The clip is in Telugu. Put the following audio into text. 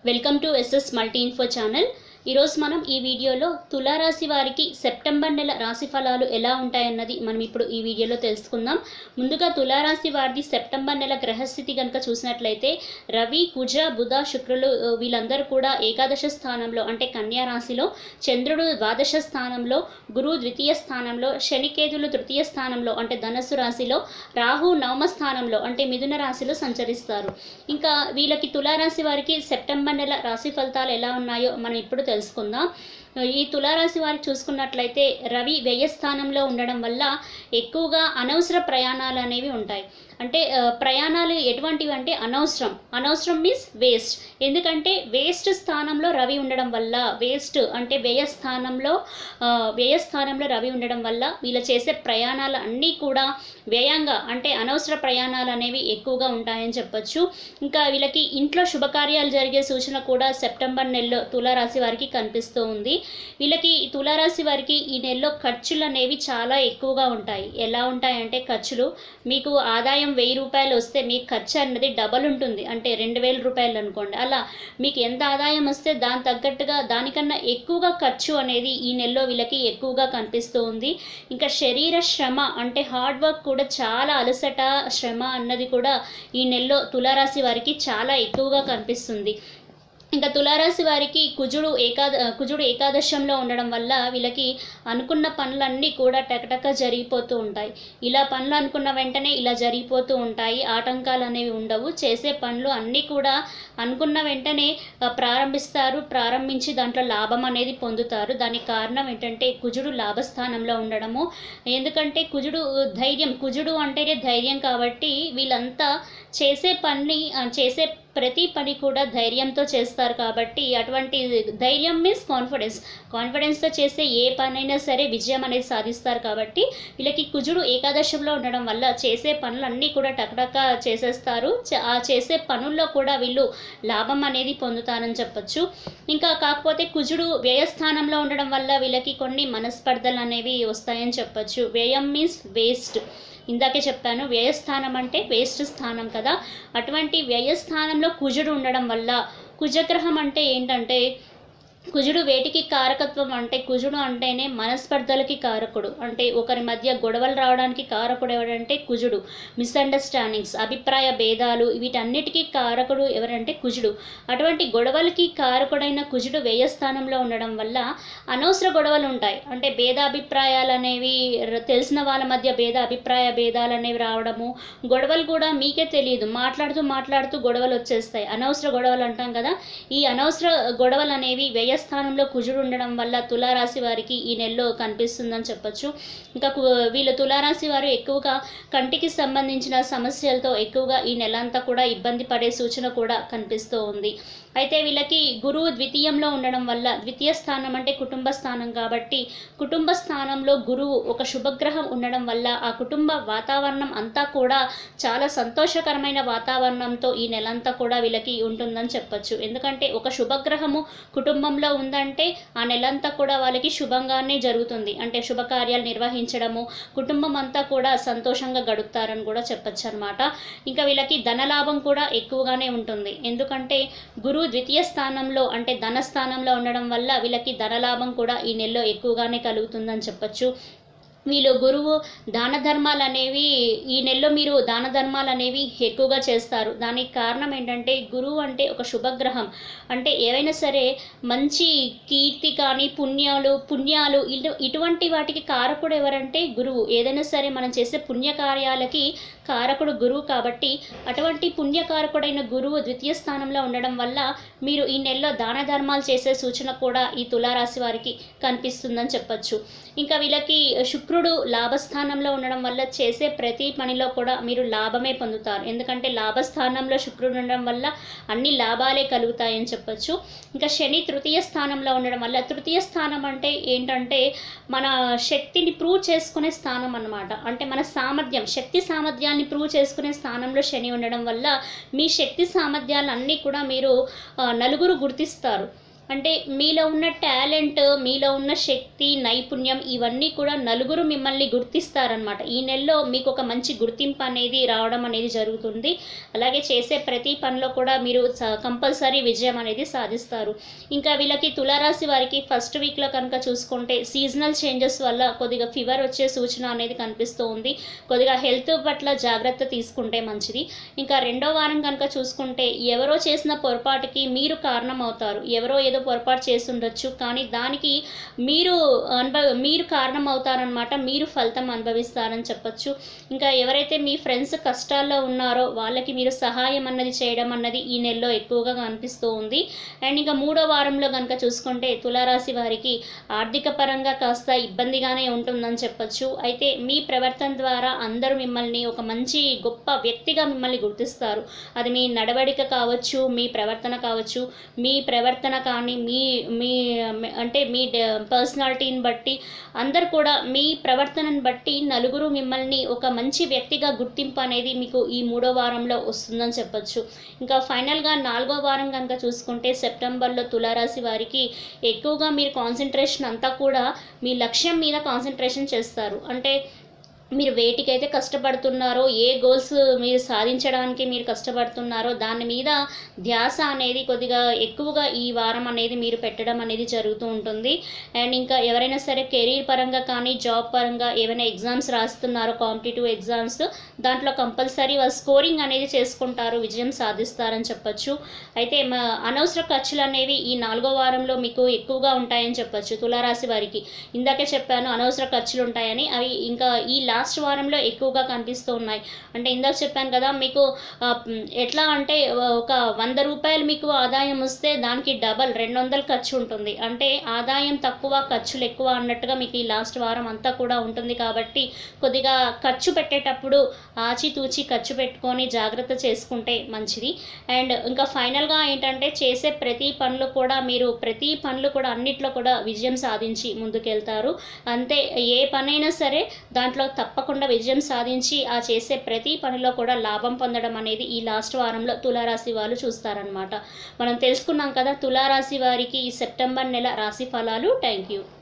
welcome to SS multi info channel ఈరోజు మనం ఈ వీడియోలో తులారాశి వారికి సెప్టెంబర్ నెల రాశి ఫలాలు ఎలా ఉంటాయన్నది మనం ఇప్పుడు ఈ వీడియోలో తెలుసుకుందాం ముందుగా తులారాశి వారిది సెప్టెంబర్ నెల గ్రహస్థితి కనుక చూసినట్లయితే రవి కుజ బుధ శుక్రులు ఆ, వీళ్ళందరూ కూడా ఏకాదశ స్థానంలో అంటే కన్యా రాశిలో చంద్రుడు ద్వాదశ స్థానంలో గురువు ద్వితీయ స్థానంలో శనికేతులు తృతీయ స్థానంలో అంటే ధనస్సు రాశిలో రాహు నవమ స్థానంలో అంటే మిథున రాశిలో సంచరిస్తారు ఇంకా వీళ్ళకి తులారాశి వారికి సెప్టెంబర్ నెల రాశి ఫలితాలు ఎలా ఉన్నాయో మనం ఇప్పుడు తెలుసుకుందాం ఈ తులారాశి వారికి చూసుకున్నట్లయితే రవి వ్యయ స్థానంలో ఉండడం వల్ల ఎక్కువగా అనవసర ప్రయాణాలు అనేవి ఉంటాయి అంటే ఆ, ప్రయాణాలు ఎటువంటివి అంటే అనవసరం అనవసరం మీన్స్ వేస్ట్ ఎందుకంటే వేస్ట్ స్థానంలో రవి ఉండడం వల్ల వేస్ట్ అంటే వ్యయ స్థానంలో ఆ, వ్యయ స్థానంలో రవి ఉండడం వల్ల వీళ్ళు చేసే ప్రయాణాలు అన్నీ కూడా వ్యయంగా అంటే అనవసర ప్రయాణాలు అనేవి ఎక్కువగా ఉంటాయని చెప్పొచ్చు ఇంకా వీళ్ళకి ఇంట్లో శుభకార్యాలు జరిగే సూచన కూడా సెప్టెంబర్ నెలలో తులారాశి వారికి కనిపిస్తూ ఉంది వీళ్ళకి ఈ తులారాశి వారికి ఈ నెలలో ఖర్చులు అనేవి చాలా ఎక్కువగా ఉంటాయి ఎలా ఉంటాయంటే ఖర్చులు మీకు ఆదాయం వెయ్యి రూపాయలు వస్తే మీ ఖర్చు అన్నది డబల్ ఉంటుంది అంటే రెండు వేల రూపాయలు అనుకోండి అలా మీకు ఎంత ఆదాయం వస్తే దాని తగ్గట్టుగా దానికన్నా ఎక్కువగా ఖర్చు అనేది ఈ నెలలో వీళ్ళకి ఎక్కువగా కనిపిస్తూ ఉంది ఇంకా శరీర శ్రమ అంటే హార్డ్ వర్క్ కూడా చాలా అలసట శ్రమ అన్నది కూడా ఈ నెలలో తులారాశి వారికి చాలా ఎక్కువగా కనిపిస్తుంది ఇంకా తులారాశి వారికి కుజుడు ఏకాద కుజుడు ఏకాదశంలో ఉండడం వల్ల వీళ్ళకి అనుకున్న పనులన్నీ కూడా టకటక జరిగిపోతూ ఉంటాయి ఇలా పనులు అనుకున్న వెంటనే ఇలా జరిగిపోతూ ఉంటాయి ఆటంకాలు అనేవి ఉండవు చేసే పనులు అన్నీ కూడా అనుకున్న వెంటనే ఆ, ప్రారంభిస్తారు ప్రారంభించి దాంట్లో లాభం అనేది పొందుతారు దానికి కారణం ఏంటంటే కుజుడు లాభస్థానంలో ఉండడము ఎందుకంటే కుజుడు ధైర్యం కుజుడు అంటేనే ధైర్యం కాబట్టి వీళ్ళంతా చేసే పని ఆ, చేసే ప్రతి పని కూడా ధైర్యంతో చేస్తారు కాబట్టి అటువంటి ధైర్యం మీన్స్ కాన్ఫిడెన్స్ కాన్ఫిడెన్స్తో చేసే ఏ పనైనా సరే విజయం అనేది సాధిస్తారు కాబట్టి వీళ్ళకి కుజుడు ఏకాదశంలో ఉండడం వల్ల చేసే పనులన్నీ కూడా టకటక చేసేస్తారు చ- ఆ చేసే పనుల్లో కూడా వీళ్ళు లాభం అనేది పొందుతారని చెప్పొచ్చు ఇంకా కాకపోతే కుజుడు వ్యయస్థానంలో ఉండడం వల్ల వీళ్ళకి కొన్ని మనస్పర్ధలు అనేవి వస్తాయని చెప్పొచ్చు వ్యయం మీన్స్ వేస్ట్ ఇందాకే చెప్పాను వ్యయస్థానం అంటే వేస్ట్ స్థానం కదా అటువంటి వ్యయస్థానంలో కుజుడు ఉండడం వల్ల కుజగ్రహం అంటే ఏంటంటే కుజుడు వేటికి కారకత్వం అంటే కుజుడు అంటేనే మనస్పర్ధలకి కారకుడు అంటే ఒకరి మధ్య గొడవలు రావడానికి కారకుడు ఎవరంటే కుజుడు మిస్అండర్స్టాండింగ్స్ అభిప్రాయ భేదాలు వీటన్నిటికీ కారకుడు ఎవరంటే కుజుడు అటువంటి గొడవలకి కారకుడైన కుజుడు వ్యయస్థానంలో ఉండడం వల్ల అనవసర గొడవలు ఉంటాయి అంటే భేదాభిప్రాయాలు అనేవి ర- తెలిసిన వాళ్ళ మధ్య భేద అభిప్రాయ భేదాలు అనేవి రావడము గొడవలు కూడా మీకే తెలియదు మాట్లాడుతూ మాట్లాడుతూ గొడవలు వచ్చేస్తాయి అనవసర గొడవలు అంటాం కదా ఈ అనవసర గొడవలు అనేవి వ్యయస్థానంలో కుజుడు ఉండడం వల్ల తులారాశి వారికి ఈ నెలలో కనిపిస్తుందని చెప్పొచ్చు ఇంకా కు- వీళ్ళు తులారాశి వారు ఎక్కువగా కంటికి సంబంధించిన సమస్యలతో ఎక్కువగా ఈ నెల అంతా కూడా ఇబ్బంది పడే సూచన కూడా కనిపిస్తూ ఉంది అయితే వీళ్ళకి గురువు ద్వితీయంలో ఉండడం వల్ల ద్వితీయ స్థానం అంటే కుటుంబ స్థానం కాబట్టి కుటుంబ స్థానంలో గురువు ఒక శుభగ్రహం ఉండడం వల్ల ఆ కుటుంబ వాతావరణం అంతా కూడా చాలా సంతోషకరమైన వాతావరణంతో ఈ నెలంతా కూడా వీళ్ళకి ఉంటుందని చెప్పొచ్చు ఎందుకంటే ఒక శుభగ్రహము కుటుంబంలో ఉందంటే ఆ నెలంతా కూడా వాళ్ళకి శుభంగానే జరుగుతుంది అంటే శుభకార్యాలు నిర్వహించడము కుటుంబం అంతా కూడా సంతోషంగా గడుపుతారని కూడా చెప్పొచ్చు అనమాట ఇంకా వీళ్ళకి ధనలాభం కూడా ఎక్కువగానే ఉంటుంది ఎందుకంటే గురువు ద్వితీయ స్థానంలో అంటే ధన స్థానంలో ఉండడం వల్ల వీళ్ళకి ధనలాభం కూడా ఈ నెలలో ఎక్కువగానే కలుగుతుందని చెప్పొచ్చు వీళ్ళు గురువు దాన ధర్మాలు అనేవి ఈ నెలలో మీరు దాన ధర్మాలు అనేవి ఎక్కువగా చేస్తారు దానికి కారణం ఏంటంటే గురువు అంటే ఒక శుభగ్రహం అంటే ఏవైనా సరే మంచి కీర్తి కానీ పుణ్యాలు పుణ్యాలు ఇటు ఇటువంటి వాటికి కారకుడు ఎవరంటే గురువు ఏదైనా సరే మనం చేసే పుణ్యకార్యాలకి కారకుడు గురువు కాబట్టి అటువంటి పుణ్యకారకుడైన గురువు ద్వితీయ స్థానంలో ఉండడం వల్ల మీరు ఈ నెలలో దాన ధర్మాలు చేసే సూచన కూడా ఈ తులారాశి వారికి కనిపిస్తుందని చెప్పొచ్చు ఇంకా వీళ్ళకి శుక్రుడు లాభస్థానంలో ఉండడం వల్ల చేసే ప్రతి పనిలో కూడా మీరు లాభమే పొందుతారు ఎందుకంటే లాభస్థానంలో శుక్రుడు ఉండడం వల్ల అన్ని లాభాలే కలుగుతాయని చెప్పొచ్చు ఇంకా శని తృతీయ స్థానంలో ఉండడం వల్ల తృతీయ స్థానం అంటే ఏంటంటే మన శక్తిని ప్రూవ్ చేసుకునే స్థానం అన్నమాట అంటే మన సామర్థ్యం శక్తి సామర్థ్యాన్ని ప్రూవ్ చేసుకునే స్థానంలో శని ఉండడం వల్ల మీ శక్తి సామర్థ్యాలన్నీ కూడా మీరు ఆ, నలుగురు గుర్తిస్తారు అంటే మీలో ఉన్న టాలెంట్ మీలో ఉన్న శక్తి నైపుణ్యం ఇవన్నీ కూడా నలుగురు మిమ్మల్ని గుర్తిస్తారనమాట ఈ నెలలో మీకు ఒక మంచి గుర్తింపు అనేది రావడం అనేది జరుగుతుంది అలాగే చేసే ప్రతి పనిలో కూడా మీరు కంపల్సరీ విజయం అనేది సాధిస్తారు ఇంకా వీళ్ళకి తులారాశి వారికి ఫస్ట్ వీక్లో కనుక చూసుకుంటే సీజనల్ చేంజెస్ వల్ల కొద్దిగా ఫీవర్ వచ్చే సూచన అనేది కనిపిస్తూ ఉంది కొద్దిగా హెల్త్ పట్ల జాగ్రత్త తీసుకుంటే మంచిది ఇంకా రెండో వారం కనుక చూసుకుంటే ఎవరో చేసిన పొరపాటుకి మీరు కారణం అవుతారు ఎవరో ఏదో పొరపాటు చేసి ఉండొచ్చు కానీ దానికి మీరు అనుభవ మీరు కారణం అవుతారనమాట మీరు ఫలితం అనుభవిస్తారని చెప్పొచ్చు ఇంకా ఎవరైతే మీ ఫ్రెండ్స్ కష్టాల్లో ఉన్నారో వాళ్ళకి మీరు సహాయం అన్నది చేయడం అన్నది ఈ నెలలో ఎక్కువగా కనిపిస్తూ ఉంది అండ్ ఇంకా మూడో వారంలో కనుక చూసుకుంటే తులారాశి వారికి ఆర్థిక పరంగా కాస్త ఇబ్బందిగానే ఉంటుందని చెప్పొచ్చు అయితే మీ ప్రవర్తన ద్వారా అందరూ మిమ్మల్ని ఒక మంచి గొప్ప వ్యక్తిగా మిమ్మల్ని గుర్తిస్తారు అది మీ నడవడిక కావచ్చు మీ ప్రవర్తన కావచ్చు మీ ప్రవర్తన కానీ మీ మీ అంటే మీ పర్సనాలిటీని బట్టి అందరు కూడా మీ ప్రవర్తనను బట్టి నలుగురు మిమ్మల్ని ఒక మంచి వ్యక్తిగా గుర్తింపు అనేది మీకు ఈ మూడో వారంలో వస్తుందని చెప్పొచ్చు ఇంకా ఫైనల్గా నాలుగో వారం కనుక చూసుకుంటే సెప్టెంబర్లో తులారాశి వారికి ఎక్కువగా మీరు కాన్సన్ట్రేషన్ అంతా కూడా మీ లక్ష్యం మీద కాన్సన్ట్రేషన్ చేస్తారు అంటే మీరు వేటికైతే కష్టపడుతున్నారో ఏ గోల్స్ మీరు సాధించడానికి మీరు కష్టపడుతున్నారో దాని మీద ధ్యాస అనేది కొద్దిగా ఎక్కువగా ఈ వారం అనేది మీరు పెట్టడం అనేది జరుగుతూ ఉంటుంది అండ్ ఇంకా ఎవరైనా సరే కెరీర్ పరంగా కానీ జాబ్ పరంగా ఏమైనా ఎగ్జామ్స్ రాస్తున్నారో కాంపిటేటివ్ ఎగ్జామ్స్ దాంట్లో కంపల్సరీ వాళ్ళు స్కోరింగ్ అనేది చేసుకుంటారు విజయం సాధిస్తారని చెప్పొచ్చు అయితే మా అనవసర ఖర్చులు అనేవి ఈ నాలుగో వారంలో మీకు ఎక్కువగా ఉంటాయని చెప్పొచ్చు తులారాశి వారికి ఇందాకే చెప్పాను అనవసర ఖర్చులు ఉంటాయని అవి ఇంకా ఈ లాస్ట్ వారంలో ఎక్కువగా కనిపిస్తూ ఉన్నాయి అంటే ఇందాక చెప్పాను కదా మీకు ఆ, మ్, ఎట్లా అంటే ఒక వంద రూపాయలు మీకు ఆదాయం వస్తే దానికి డబల్ రెండు వందలు ఖర్చు ఉంటుంది అంటే ఆదాయం తక్కువ ఖర్చులు ఎక్కువ అన్నట్టుగా మీకు ఈ లాస్ట్ వారం అంతా కూడా ఉంటుంది కాబట్టి కొద్దిగా ఖర్చు పెట్టేటప్పుడు ఆచితూచి ఖర్చు పెట్టుకొని జాగ్రత్త చేసుకుంటే మంచిది అండ్ ఇంకా ఫైనల్గా ఏంటంటే చేసే ప్రతి పనులు కూడా మీరు ప్రతి పనులు కూడా అన్నిట్లో కూడా విజయం సాధించి ముందుకెళ్తారు అంతే ఏ పనైనా సరే దాంట్లో తప్పకుండా విజయం సాధించి ఆ చేసే ప్రతి పనిలో కూడా లాభం పొందడం అనేది ఈ లాస్ట్ వారంలో తులారాశి వాళ్ళు చూస్తారనమాట మనం తెలుసుకున్నాం కదా తులారాశి వారికి ఈ సెప్టెంబర్ నెల రాశి ఫలాలు థ్యాంక్ యూ